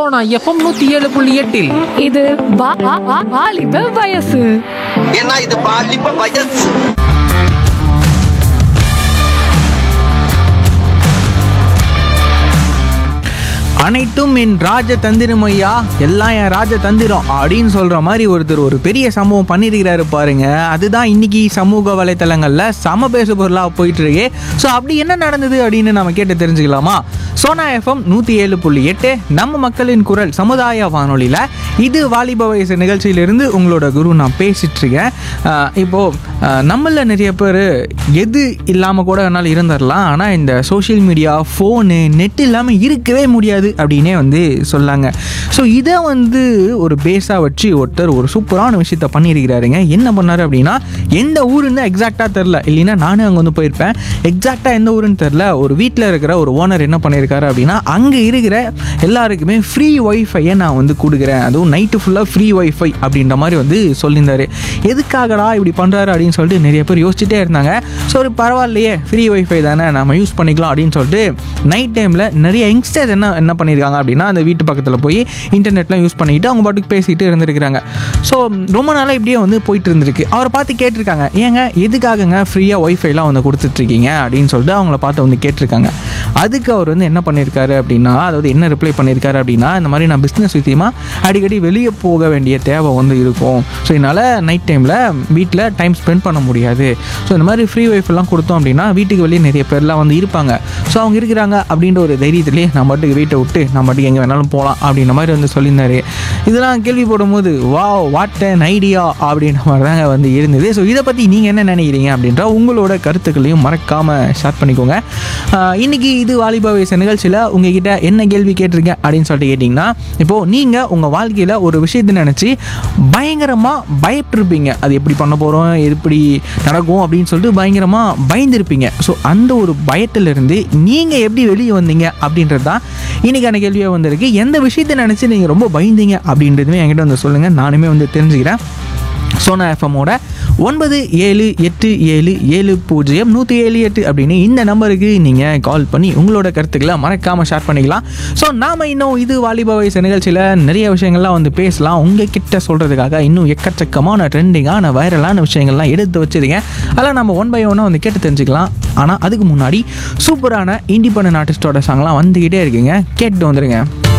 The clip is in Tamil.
சோனா எஃப்எம் நூத்தி ஏழு புள்ளி எட்டில் இது வா- வா- வா- வாலிப வயசு ஏன்னா இது பாலிப்ப வயசு அனைத்தும் என் ராஜ தந்திரமையா எல்லாம் என் ராஜ தந்திரம் அப்படின்னு சொல்ற மாதிரி ஒருத்தர் ஒரு பெரிய சம்பவம் பண்ணியிருக்கிறாரு பாருங்க அதுதான் இன்னைக்கு சமூக வலைத்தளங்கள்ல சம பேசு பொருளாக போயிட்டு இருக்கு ஸோ அப்படி என்ன நடந்தது அப்படின்னு நம்ம கேட்டு தெரிஞ்சுக்கலாமா சோனா எஃப்எம் நூற்றி ஏழு புள்ளி எட்டு நம்ம மக்களின் குரல் சமுதாய வானொலியில் இது வாலிப வயசு நிகழ்ச்சியிலிருந்து உங்களோட குரு நான் பேசிட்டு இருக்கேன் ஆஹ் இப்போ ஆஹ் நம்மள நிறைய பேர் எது இல்லாமல் கூட வேணாலும் இருந்துடலாம் ஆனால் இந்த சோஷியல் மீடியா ஃபோனு நெட் இல்லாமல் இருக்கவே முடியாது அப்படின்னே வந்து சொல்லாங்க ஸோ இதை வந்து ஒரு பேஸாக வச்சு ஒருத்தர் ஒரு சூப்பரான விஷயத்த பண்ணியிருக்கிறாருங்க என்ன பண்ணாரு அப்படின்னா எந்த ஊருன்னு எக்ஸாக்டாக தெரில இல்லைன்னா நானும் அங்கே வந்து போயிருப்பேன் எக்ஸாக்டாக எந்த ஊருன்னு தெரில ஒரு வீட்டில் இருக்கிற ஒரு ஓனர் என்ன பண்ணியிருக்காரு அப்படின்னா அங்கே இருக்கிற எல்லாருக்குமே ஃப்ரீ ஒய்ஃபையை நான் வந்து கொடுக்குறேன் அதுவும் நைட்டு ஃபுல்லாக ஃப்ரீ ஒய்ஃபை அப்படின்ற மாதிரி வந்து சொல்லியிருந்தாரு எதுக்காகடா இப்படி பண்ணுறாரு அப்படின்னு சொல்லிட்டு நிறைய பேர் யோசிச்சுட்டே இருந்தாங்க ஸோ ஒரு பரவாயில்லையே ஃப்ரீ ஒய்ஃபை தானே நம்ம யூஸ் பண்ணிக்கலாம் அப்படின்னு சொல்லிட்டு நைட் டைமில் நிறைய யங்ஸ்டர்ஸ் என்ன என்ன பண்ணியிருக்காங்க அப்படின்னா அந்த வீட்டு பக்கத்தில் போய் இன்டர்நெட்லாம் யூஸ் பண்ணிக்கிட்டு அவங்க பாட்டுக்கு பேசிட்டு இருந்திருக்கிறாங்க ஸோ ரொம்ப நாளாக இப்படியே வந்து போயிட்டு இருந்திருக்கு அவரை பார்த்து கேட்டிருக்காங்க ஏங்க எதுக்காகங்க ஃப்ரீயாக ஒய்ஃபைலாம் வந்து கொடுத்துட்ருக்கீங்க அப்படின்னு சொல்லிட்டு அவங்கள பார்த்து வந்து கேட்டிருக்காங்க அதுக்கு அவர் வந்து என்ன பண்ணியிருக்காரு அப்படின்னா அதாவது என்ன ரிப்ளை பண்ணியிருக்காரு அப்படின்னா இந்த மாதிரி நான் பிஸ்னஸ் விஷயமா அடிக்கடி வெளியே போக வேண்டிய தேவை வந்து இருக்கும் ஸோ இதனால் நைட் டைமில் வீட்டில் டைம் ஸ்பெண்ட் பண்ண முடியாது ஸோ இந்த மாதிரி ஃப்ரீ ஒய்ஃபெல்லாம் கொடுத்தோம் அப்படின்னா வீட்டுக்கு வெளியே நிறைய பேர்லாம் வந்து இருப்பாங்க ஸோ அவங்க இருக்கிறாங்க அப்படின்ற ஒரு தைரியத்திலே நம்ம பாட்டுக்கு வீட்டை விட்டு நம்ம பாட்டுக்கு எங்கே வேணாலும் போகலாம் அப்படின்ற மாதிரி வந்து சொல்லியிருந்தாரு இதெல்லாம் கேள்வி போடும்போது வா வாட் அன் ஐடியா அப்படின்ற மாதிரி தாங்க வந்து இருந்தது ஸோ இதை பற்றி நீங்கள் என்ன நினைக்கிறீங்க அப்படின்ற உங்களோட கருத்துக்களையும் மறக்காமல் ஷேர் பண்ணிக்கோங்க ஆஹ் இன்னைக்கு இது வாலிபா வயசு நிகழ்ச்சியில் உங்ககிட்ட என்ன கேள்வி கேட்டிருக்கேன் அப்படின்னு சொல்லிட்டு கேட்டிங்கன்னா இப்போது நீங்கள் உங்கள் வாழ்க்கையில் ஒரு விஷயத்தை நினச்சி பயங்கரமாக பயப்பட்டிருப்பீங்க அது எப்படி பண்ண போகிறோம் எப்படி நடக்கும் அப்படின்னு சொல்லிட்டு பயங்கரமாக பயந்துருப்பீங்க ஸோ அந்த ஒரு பயத்திலிருந்து நீங்கள் எப்படி வெளியே வந்தீங்க அப்படின்றது தான் இன்றைக்கான கேள்வியாக வந்திருக்கு எந்த விஷயத்தை நினச்சி நீங்கள் ரொம்ப பயந்தீங்க அப்படின்றதுமே என்கிட்ட வந்து சொல்லுங்கள் நானுமே வந்து தெரிஞ்சுக்கிறேன் சோனா எஃப்எம்மோட ஒன்பது ஏழு எட்டு ஏழு ஏழு பூஜ்ஜியம் நூற்றி ஏழு எட்டு அப்படின்னு இந்த நம்பருக்கு நீங்கள் கால் பண்ணி உங்களோட கருத்துக்களை மறக்காமல் ஷேர் பண்ணிக்கலாம் ஸோ நாம் இன்னும் இது வாலிப வயசு நிகழ்ச்சியில் நிறைய விஷயங்கள்லாம் வந்து பேசலாம் உங்கள் கிட்ட சொல்கிறதுக்காக இன்னும் எக்கச்சக்கமான ட்ரெண்டிங்கான வைரலான விஷயங்கள்லாம் எடுத்து வச்சிருக்கேன் அதெல்லாம் நம்ம ஒன் பை ஒன்னாக வந்து கேட்டு தெரிஞ்சுக்கலாம் ஆனால் அதுக்கு முன்னாடி சூப்பரான இண்டிபெண்டன்ட் ஆர்டிஸ்டோட சாங்லாம் வந்துக்கிட்டே இருக்குங்க கேட்டு வந்துருங்க